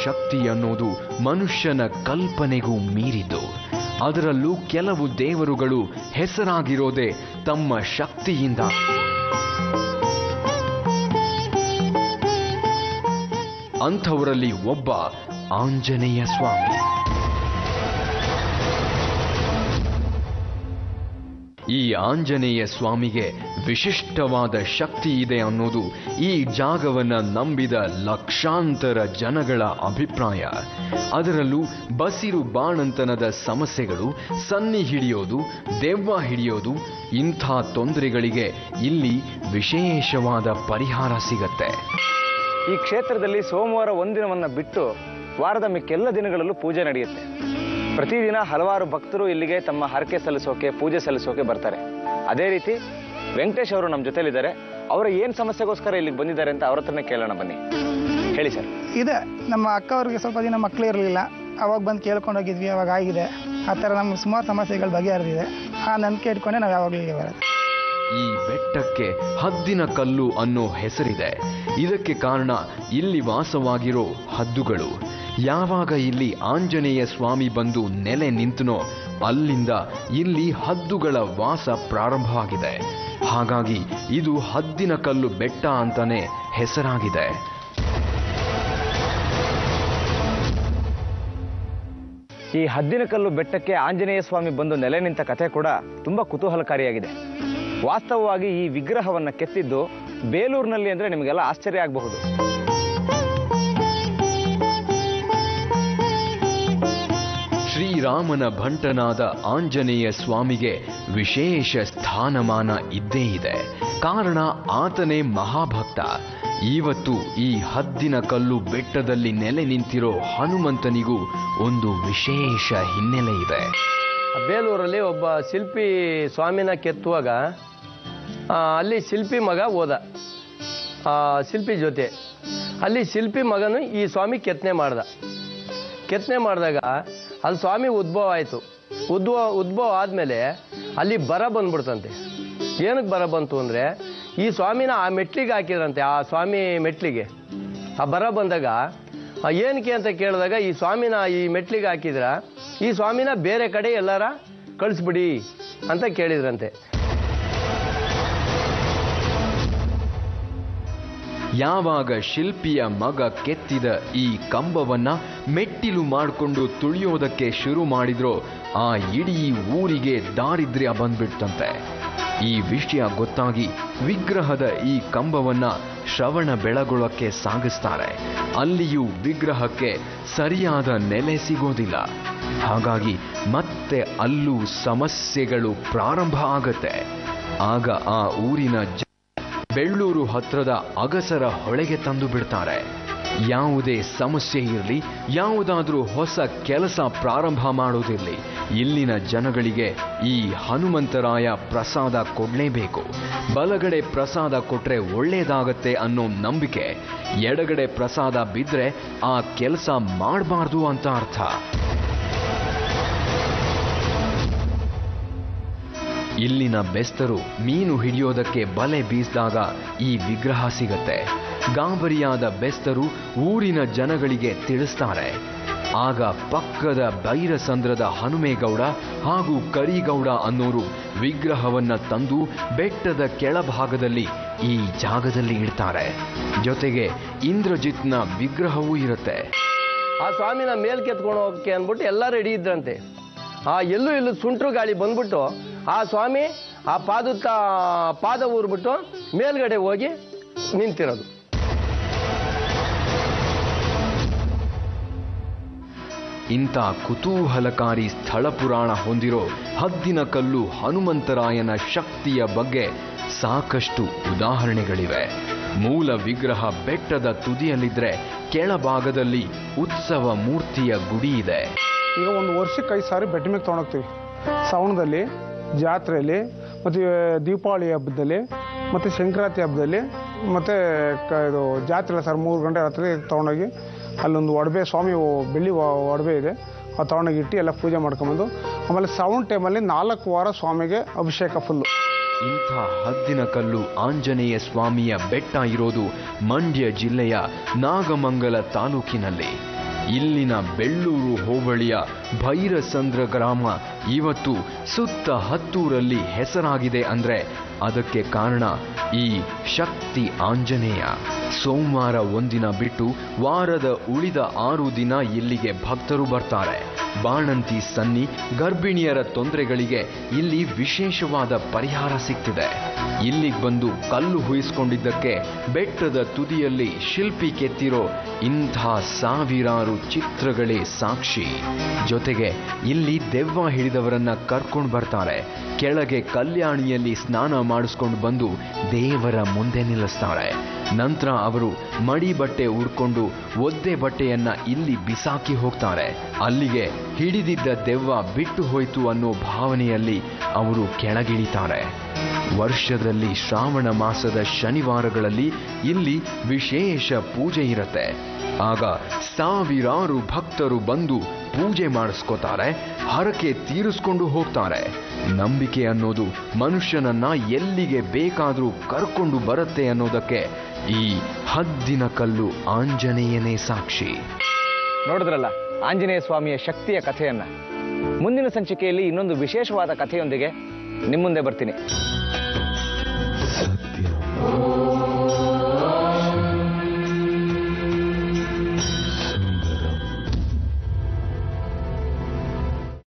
ಶಕ್ತಿ ಅನ್ನೋದು ಮನುಷ್ಯನ ಕಲ್ಪನೆಗೂ ಮೀರಿದ್ದು ಅದರಲ್ಲೂ ಕೆಲವು ದೇವರುಗಳು ಹೆಸರಾಗಿರೋದೇ ತಮ್ಮ ಶಕ್ತಿಯಿಂದ ಅಂಥವರಲ್ಲಿ ಒಬ್ಬ ಆಂಜನೇಯ ಸ್ವಾಮಿ ಈ ಆಂಜನೇಯ ಸ್ವಾಮಿಗೆ ವಿಶಿಷ್ಟವಾದ ಶಕ್ತಿ ಇದೆ ಅನ್ನೋದು ಈ ಜಾಗವನ್ನ ನಂಬಿದ ಲಕ್ಷಾಂತರ ಜನಗಳ ಅಭಿಪ್ರಾಯ ಅದರಲ್ಲೂ ಬಸಿರು ಬಾಣಂತನದ ಸಮಸ್ಯೆಗಳು ಸನ್ನಿ ಹಿಡಿಯೋದು ದೆವ್ವ ಹಿಡಿಯೋದು ಇಂಥ ತೊಂದರೆಗಳಿಗೆ ಇಲ್ಲಿ ವಿಶೇಷವಾದ ಪರಿಹಾರ ಸಿಗತ್ತೆ ಈ ಕ್ಷೇತ್ರದಲ್ಲಿ ಸೋಮವಾರ ಒಂದಿನವನ್ನ ಬಿಟ್ಟು ವಾರದ ಮಿಕ್ಕೆಲ್ಲ ದಿನಗಳಲ್ಲೂ ಪೂಜೆ ನಡೆಯುತ್ತೆ ಪ್ರತಿದಿನ ಹಲವಾರು ಭಕ್ತರು ಇಲ್ಲಿಗೆ ತಮ್ಮ ಹರಕೆ ಸಲ್ಲಿಸೋಕೆ ಪೂಜೆ ಸಲ್ಲಿಸೋಕೆ ಬರ್ತಾರೆ ಅದೇ ರೀತಿ ವೆಂಕಟೇಶ್ ಅವರು ನಮ್ಮ ಜೊತೆಲಿದ್ದಾರೆ ಅವರ ಏನ್ ಸಮಸ್ಯೆಗೋಸ್ಕರ ಇಲ್ಲಿಗೆ ಬಂದಿದ್ದಾರೆ ಅಂತ ಅವ್ರ ಹತ್ರನೇ ಕೇಳೋಣ ಬನ್ನಿ ಹೇಳಿ ಸರ್ ಇದೆ ನಮ್ಮ ಅಕ್ಕ ಅವ್ರಿಗೆ ಸ್ವಲ್ಪ ದಿನ ಮಕ್ಕಳು ಇರಲಿಲ್ಲ ಅವಾಗ ಬಂದು ಕೇಳ್ಕೊಂಡು ಹೋಗಿದ್ವಿ ಅವಾಗ ಆಗಿದೆ ಆ ಥರ ನಮ್ಗೆ ಸುಮಾರು ಸಮಸ್ಯೆಗಳು ಬಗೆಹರಿದಿದೆ ಆ ನಂಬಿಕೆ ಇಟ್ಕೊಂಡೆ ನಾವು ಯಾವಾಗಲೂ ಇಲ್ಲಿಗೆ ಬರೋದು ಈ ಬೆಟ್ಟಕ್ಕೆ ಹದ್ದಿನ ಕಲ್ಲು ಅನ್ನೋ ಹೆಸರಿದೆ ಇದಕ್ಕೆ ಕಾರಣ ಇಲ್ಲಿ ವಾಸವಾಗಿರೋ ಹದ್ದುಗಳು ಯಾವಾಗ ಇಲ್ಲಿ ಆಂಜನೇಯ ಸ್ವಾಮಿ ಬಂದು ನೆಲೆ ನಿಂತನೋ ಅಲ್ಲಿಂದ ಇಲ್ಲಿ ಹದ್ದುಗಳ ವಾಸ ಪ್ರಾರಂಭ ಆಗಿದೆ ಹಾಗಾಗಿ ಇದು ಹದ್ದಿನ ಕಲ್ಲು ಬೆಟ್ಟ ಅಂತಾನೆ ಹೆಸರಾಗಿದೆ ಈ ಹದ್ದಿನಕಲ್ಲು ಬೆಟ್ಟಕ್ಕೆ ಆಂಜನೇಯ ಸ್ವಾಮಿ ಬಂದು ನೆಲೆ ನಿಂತ ಕಥೆ ಕೂಡ ತುಂಬಾ ಕುತೂಹಲಕಾರಿಯಾಗಿದೆ ವಾಸ್ತವವಾಗಿ ಈ ವಿಗ್ರಹವನ್ನ ಕೆತ್ತಿದ್ದು ಬೇಲೂರಿನಲ್ಲಿ ಅಂದ್ರೆ ನಿಮಗೆಲ್ಲ ಆಶ್ಚರ್ಯ ಆಗಬಹುದು ಶ್ರೀರಾಮನ ಭಂಟನಾದ ಆಂಜನೇಯ ಸ್ವಾಮಿಗೆ ವಿಶೇಷ ಸ್ಥಾನಮಾನ ಇದ್ದೇ ಇದೆ ಕಾರಣ ಆತನೇ ಮಹಾಭಕ್ತ ಇವತ್ತು ಈ ಹದ್ದಿನ ಕಲ್ಲು ಬೆಟ್ಟದಲ್ಲಿ ನೆಲೆ ನಿಂತಿರೋ ಹನುಮಂತನಿಗೂ ಒಂದು ವಿಶೇಷ ಹಿನ್ನೆಲೆ ಇದೆ ಬೇಲೂರಲ್ಲಿ ಒಬ್ಬ ಶಿಲ್ಪಿ ಸ್ವಾಮಿನ ಕೆತ್ತುವಾಗ ಆ, ಅಲ್ಲಿ ಶಿಲ್ಪಿ ಮಗ ಹೋದ ಆ, ಶಿಲ್ಪಿ ಜೊತೆ ಅಲ್ಲಿ ಶಿಲ್ಪಿ ಮಗನು ಈ ಸ್ವಾಮಿ ಕೆತ್ತನೆ ಮಾಡ್ದ ಕೆತ್ತನೆ ಮಾಡಿದಾಗ ಅಲ್ಲಿ ಸ್ವಾಮಿ ಉದ್ಭವ ಆಯಿತು ಉದ್ಭವ ಉದ್ಭವ ಆದಮೇಲೆ ಅಲ್ಲಿ ಬರ ಬಂದ್ಬಿಡ್ತಂತೆ ಏನಕ್ಕೆ ಬರ ಬಂತು ಅಂದರೆ ಈ ಸ್ವಾಮಿನ ಆ ಮೆಟ್ಲಿಗೆ ಹಾಕಿದ್ರಂತೆ ಆ ಸ್ವಾಮಿ ಮೆಟ್ಲಿಗೆ ಆ ಬರ ಬಂದಾಗ ಆ, ಏನಕ್ಕೆ ಅಂತ ಕೇಳಿದಾಗ ಈ ಸ್ವಾಮಿನ ಈ ಮೆಟ್ಲಿಗೆ ಹಾಕಿದ್ರ ಈ ಸ್ವಾಮಿನ ಬೇರೆ ಕಡೆ ಎಲ್ಲಾರ ಕಳಿಸ್ಬಿಡಿ ಅಂತ ಕೇಳಿದ್ರಂತೆ ಯಾವಾಗ ಶಿಲ್ಪಿಯ ಮಗ ಕೆತ್ತಿದ ಈ ಕಂಬವನ್ನ ಮೆಟ್ಟಿಲು ಮಾಡಿಕೊಂಡು ತುಳಿಯೋದಕ್ಕೆ ಶುರು ಮಾಡಿದ್ರೋ ಆ ಇಡೀ ಊರಿಗೆ ದಾರಿದ್ರ್ಯ ಬಂದ್ಬಿಡ್ತಂತೆ ಈ ವಿಷಯ ಗೊತ್ತಾಗಿ ವಿಗ್ರಹದ ಈ ಕಂಬವನ್ನ ಶ್ರವಣ ಬೆಳಗೊಳಕ್ಕೆ ಸಾಗಿಸ್ತಾರೆ ಅಲ್ಲಿಯೂ ವಿಗ್ರಹಕ್ಕೆ ಸರಿಯಾದ ನೆಲೆ ಸಿಗೋದಿಲ್ಲ ಹಾಗಾಗಿ ಮತ್ತೆ ಅಲ್ಲೂ ಸಮಸ್ಯೆಗಳು ಪ್ರಾರಂಭ ಆಗತ್ತೆ ಆಗ ಆ ಊರಿನ ಜ ಬೆಳ್ಳೂರು ಹತ್ರದ ಅಗಸರ ಹೊಳೆಗೆ ತಂದು ಬಿಡ್ತಾರೆ ಯಾವುದೇ ಸಮಸ್ಯೆ ಇರಲಿ ಯಾವುದಾದ್ರೂ ಹೊಸ ಕೆಲಸ ಪ್ರಾರಂಭ ಮಾಡೋದಿರಲಿ ಇಲ್ಲಿನ ಜನಗಳಿಗೆ ಈ ಹನುಮಂತರಾಯ ಪ್ರಸಾದ ಕೊಡಲೇಬೇಕು ಬಲಗಡೆ ಪ್ರಸಾದ ಕೊಟ್ರೆ ಒಳ್ಳೇದಾಗತ್ತೆ ಅನ್ನೋ ನಂಬಿಕೆ ಎಡಗಡೆ ಪ್ರಸಾದ ಬಿದ್ರೆ ಆ ಕೆಲಸ ಮಾಡಬಾರ್ದು ಅಂತ ಅರ್ಥ ಇಲ್ಲಿನ ಬೆಸ್ತರು ಮೀನು ಹಿಡಿಯೋದಕ್ಕೆ ಬಲೆ ಬೀಸಿದಾಗ ಈ ವಿಗ್ರಹ ಸಿಗತ್ತೆ ಗಾಬರಿಯಾದ ಬೆಸ್ತರು ಊರಿನ ಜನಗಳಿಗೆ ತಿಳಿಸ್ತಾರೆ ಆಗ ಪಕ್ಕದ ಬೈರಸಂದ್ರದ ಹನುಮೇಗೌಡ ಹಾಗೂ ಕರಿಗೌಡ ಅನ್ನೋರು ವಿಗ್ರಹವನ್ನ ತಂದು ಬೆಟ್ಟದ ಕೆಳಭಾಗದಲ್ಲಿ ಈ ಜಾಗದಲ್ಲಿ ಇಡ್ತಾರೆ ಜೊತೆಗೆ ಇಂದ್ರಜಿತ್ನ ವಿಗ್ರಹವೂ ಇರುತ್ತೆ ಆ ಸ್ವಾಮಿನ ಮೇಲ್ ಕೆತ್ಕೊಂಡು ಹೋಗಕ್ಕೆ ಅಂದ್ಬಿಟ್ಟು ಎಲ್ಲ ರೆಡಿ ಇದ್ರಂತೆ ಆ ಎಲ್ಲೂ ಇಲ್ಲೂ ಸುಂಟ್ರು ಗಾಳಿ ಬಂದ್ಬಿಟ್ಟು ಆ ಸ್ವಾಮಿ ಆ ಪಾದ ಪಾದ ಊರ್ಬಿಟ್ಟು ಮೇಲ್ಗಡೆ ಹೋಗಿ ನಿಂತಿರೋದು ಇಂಥ ಕುತೂಹಲಕಾರಿ ಸ್ಥಳ ಪುರಾಣ ಹೊಂದಿರೋ ಹದ್ದಿನ ಕಲ್ಲು ಹನುಮಂತರಾಯನ ಶಕ್ತಿಯ ಬಗ್ಗೆ ಸಾಕಷ್ಟು ಉದಾಹರಣೆಗಳಿವೆ ಮೂಲ ವಿಗ್ರಹ ಬೆಟ್ಟದ ತುದಿಯಲ್ಲಿದ್ರೆ ಕೆಳಭಾಗದಲ್ಲಿ ಉತ್ಸವ ಮೂರ್ತಿಯ ಗುಡಿ ಇದೆ ಈಗ ಒಂದು ವರ್ಷಕ್ಕೆ ಐದು ಸಾರಿ ಬೆಟ್ಟ ಮೇಲೆ ತೊಗೊಂಡೋಗ್ತೀವಿ ಶ್ರವಣದಲ್ಲಿ ಜಾತ್ರೆಯಲ್ಲಿ ಮತ್ತು ದೀಪಾವಳಿ ಹಬ್ಬದಲ್ಲಿ ಮತ್ತು ಸಂಕ್ರಾಂತಿ ಹಬ್ಬದಲ್ಲಿ ಮತ್ತು ಕ ಇದು ಜಾತ್ರೆ ಸರ್ ಮೂರು ಗಂಟೆ ರಾತ್ರಿ ತೊಗೊಂಡೋಗಿ ಅಲ್ಲೊಂದು ಒಡವೆ ಸ್ವಾಮಿ ಒ- ಬೆಳ್ಳಿ ಒ- ಒಡವೆ ಇದೆ ಅದು ತೊಗೊಂಡೋಗಿ ಇಟ್ಟು ಎಲ್ಲ ಪೂಜೆ ಮಾಡ್ಕೊಂಬಂದು ಆಮೇಲೆ ಶ್ರವಣ ಟೈಮಲ್ಲಿ ನಾಲ್ಕು ವಾರ ಸ್ವಾಮಿಗೆ ಅಭಿಷೇಕ ಫುಲ್ಲು ಇಂಥ ಹದ್ದಿನ ಕಲ್ಲು ಆಂಜನೇಯ ಸ್ವಾಮಿಯ ಬೆಟ್ಟ ಇರೋದು ಮಂಡ್ಯ ಜಿಲ್ಲೆಯ ನಾಗಮಂಗಲ ತಾಲೂಕಿನಲ್ಲಿ ಇಲ್ಲಿನ ಬೆಳ್ಳೂರು ಹೋಬಳಿಯ ಭೈರಸಂದ್ರ ಗ್ರಾಮ ಇವತ್ತು ಸುತ್ತ ಹತ್ತೂರಲ್ಲಿ ಹೆಸರಾಗಿದೆ ಅಂದ್ರೆ ಅದಕ್ಕೆ ಕಾರಣ ಈ ಶಕ್ತಿ ಆಂಜನೇಯ ಸೋಮವಾರ ಒಂದಿನ ಬಿಟ್ಟು ವಾರದ ಉಳಿದ ಆರು ದಿನ ಇಲ್ಲಿಗೆ ಭಕ್ತರು ಬರ್ತಾರೆ ಬಾಣಂತಿ ಸನ್ನಿ ಗರ್ಭಿಣಿಯರ ತೊಂದರೆಗಳಿಗೆ ಇಲ್ಲಿ ವಿಶೇಷವಾದ ಪರಿಹಾರ ಸಿಗ್ತಿದೆ ಇಲ್ಲಿಗೆ ಬಂದು ಕಲ್ಲು ಹುಯಿಸ್ಕೊಂಡಿದ್ದಕ್ಕೆ ಬೆಟ್ಟದ ತುದಿಯಲ್ಲಿ ಶಿಲ್ಪಿ ಕೆತ್ತಿರೋ ಇಂಥ ಸಾವಿರಾರು ಚಿತ್ರಗಳೇ ಸಾಕ್ಷಿ ಜೊತೆಗೆ ಇಲ್ಲಿ ದೆವ್ವ ಹಿಡಿದವರನ್ನ ಕರ್ಕೊಂಡು ಬರ್ತಾರೆ ಕೆಳಗೆ ಕಲ್ಯಾಣಿಯಲ್ಲಿ ಸ್ನಾನ ಮಾಡಿಸ್ಕೊಂಡು ಬಂದು ದೇವರ ಮುಂದೆ ನಿಲ್ಲಿಸ್ತಾರೆ ನಂತರ ಅವರು ಮಡಿ ಬಟ್ಟೆ ಉಡ್ಕೊಂಡು ಒದ್ದೆ ಬಟ್ಟೆಯನ್ನ ಇಲ್ಲಿ ಬಿಸಾಕಿ ಹೋಗ್ತಾರೆ ಅಲ್ಲಿಗೆ ಹಿಡಿದಿದ್ದ ದೆವ್ವ ಬಿಟ್ಟು ಹೋಯ್ತು ಅನ್ನೋ ಭಾವನೆಯಲ್ಲಿ ಅವರು ಕೆಳಗಿಳಿತಾರೆ ವರ್ಷದಲ್ಲಿ ಶ್ರಾವಣ ಮಾಸದ ಶನಿವಾರಗಳಲ್ಲಿ ಇಲ್ಲಿ ವಿಶೇಷ ಪೂಜೆ ಇರುತ್ತೆ ಆಗ ಸಾವಿರಾರು ಭಕ್ತರು ಬಂದು ಪೂಜೆ ಮಾಡಿಸ್ಕೋತಾರೆ ಹರಕೆ ತೀರಿಸ್ಕೊಂಡು ಹೋಗ್ತಾರೆ ನಂಬಿಕೆ ಅನ್ನೋದು ಮನುಷ್ಯನನ್ನ ಎಲ್ಲಿಗೆ ಬೇಕಾದರೂ ಕರ್ಕೊಂಡು ಬರುತ್ತೆ ಅನ್ನೋದಕ್ಕೆ ಈ ಹದ್ದಿನ ಕಲ್ಲು ಆಂಜನೇಯನೇ ಸಾಕ್ಷಿ ನೋಡಿದ್ರಲ್ಲ ಆಂಜನೇಯ ಸ್ವಾಮಿಯ ಶಕ್ತಿಯ ಕಥೆಯನ್ನ ಮುಂದಿನ ಸಂಚಿಕೆಯಲ್ಲಿ ಇನ್ನೊಂದು ವಿಶೇಷವಾದ ಕಥೆಯೊಂದಿಗೆ ನಿಮ್ಮ ಮುಂದೆ ಬರ್ತೀನಿ ಸತ್ಯ